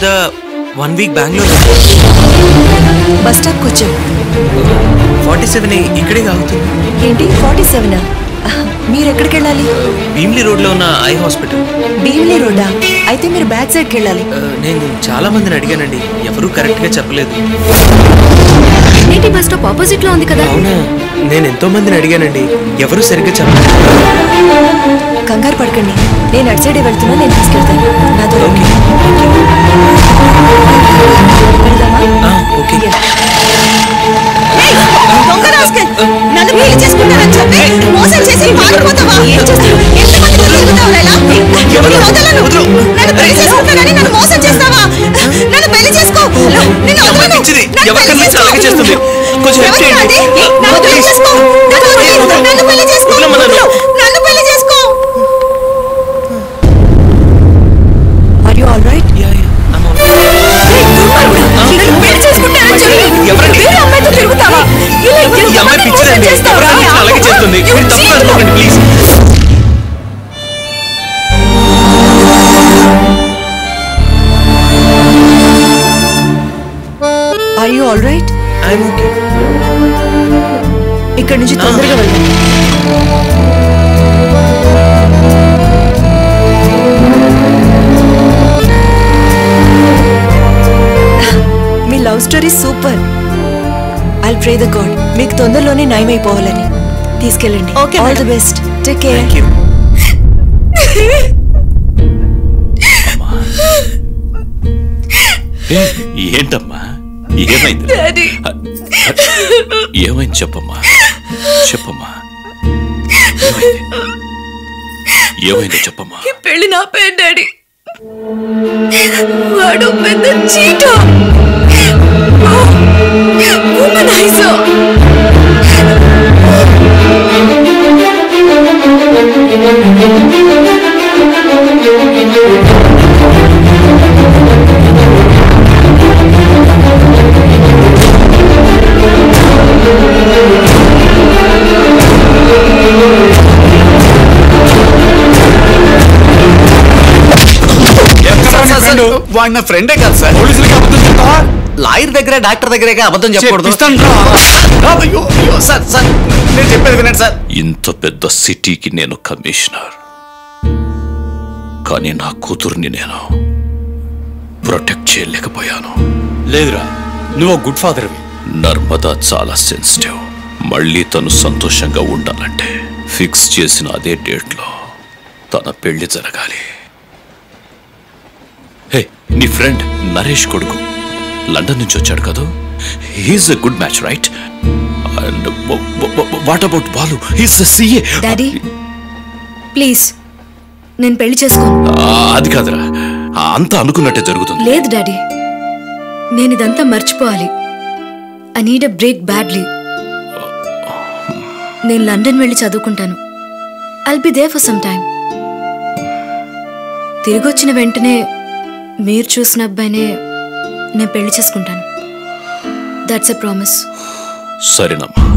మీద one week Bengaluru bus స్టాప్కి వచ్చాం ఫార్టీ సెవెన్ ఇక్కడే ఆగుతుంది ఏంటి ఫార్టీ సెవెనా మీరు ఎక్కడికి వెళ్ళాలి భీమ్లీ రోడ్లో ఉన్న ఐ హాస్పిటల్ భీమిలీ రోడ్డా అయితే మీరు బ్యాక్ సైడ్కి వెళ్ళాలి ఆ, నేను చాలా మందిని అడిగానండి ఎవరూ కరెక్ట్గా చెప్పలేదు ఏంటి బస్ స్టాప్ ఆపోజిట్ లో ఉంది కదా అవునా నేను ఎంతో మందిని అడిగానండి ఎవరు సరిగ్గా చెప్పలేదు కంగారు పడకండి నేను అటు సైడే వెళ్తున్నా నేను తీసుకెళ్తాను నాతో రండి. వెళ్దామా? ఆ, ఓకే యా. దొంగ రాస్కల్ నన్ను పెళ్లి చేసుకుంటానని చెప్పి మోసం చేసి పారిపోతావా ఏం చేస్తావు ఎంతమందితో తిరుగుతావురా ఇలా? ఎవరిని వదలను. నన్ను పెళ్లి చేసుకుంటానని నన్ను మోసం చేస్తావా నన్ను పెళ్లి చేసుకో నిన్ను ఈ అమ్మాయి వదలను. పిచ్చిది. నన్ను ఎవరు పెళ్లి కనిపించినా అలాగే చేసుకో. చేస్తుంది. కొంచెం help ఎవరు చేయండి. అది? నన్ను పెళ్లి Please. చేసుకో. నన్ను వదిలేయ్. నన్ను పెళ్లి చేసుకో. వదలమన్నాను. నన్ను పెళ్లి చేసుకో Are you all right? Yeah, yeah, I'm all right. నన్ను పెళ్లి చేసుకుంటానని చెప్పి ఎవరండి? వేరే అమ్మాయితో తిరుగుతావా ఇలా ఈ అమ్మాయి ఎంతమందిని పిచ్చిదండి మోసం చేస్తావురా? ఎవరు కనిపించినా అలాగే చేస్తుంది You మీరు తప్పు cheat. అనుకోకండి please Are you all right? I'm okay ఇక్కడ నుంచి తొందరగా వెళ్దాం మీ love story super I'll pray the god మీకు తొందరలోనే నయమైపోవాలని తీసుకెళ్ళండి Okay, all madam. The best take care thank you ఏ, ఏంటమ్మా ఏమైంది ఏమైంది చెప్పమ్మా చెప్పమ్మా ఏమైంది ఏమైందో చెప్పమ్మా పెళ్లి నా పేరు డాడీ వాడు పెద్ద చీట ఉమనైజర్ వాడు నా ఫ్రెండే కదా సార్ పోలీసులకి అబద్ధం చెప్తావా లాయర్ దగ్గర డాక్టర్ దగ్గరే అబద్ధం చెప్పకూడదు చెప్పిస్తాను రా. అయ్యో, అయ్యో, సార్ సార్ నేను చెప్పేది వినండి సార్ ఇంత పెద్ద సిటీకి నేను కమిషనర్ కానీ నా కూతుర్ని నేను ప్రొటెక్ట్ చేయలేకపోయాను లేదురా నువ్వు గుడ్ ఫాదర్వి నర్మదా చాలా సెన్సిటివ్ మళ్ళీ తను సంతోషంగా ఉండాలంటే ఫిక్స్ చేసిన అదే డేట్లో తన పెళ్లి జరగాలి హే నీ ఫ్రెండ్ నరేష్ కొడుకు లండన్ నుంచి వచ్చాడు కదా he is a good match right and what about Balu he's CA daddy please నేను పెళ్లి చేసుకోను అది కాదురా ఆ, అంతా అనుకున్నట్టే జరుగుతుంది లేదు డాడీ నేను ఇదంతా మర్చిపోవాలి I need a break badly నేను లండన్ వెళ్ళి చదువుకుంటాను I'll be there for some time తిరిగి వచ్చిన వెంటనే మీరు చూసిన అబ్బాయినే నేను పెళ్లి చేసుకుంటాను దట్స్ ఎ ప్రామిస్ సరేనమ్మా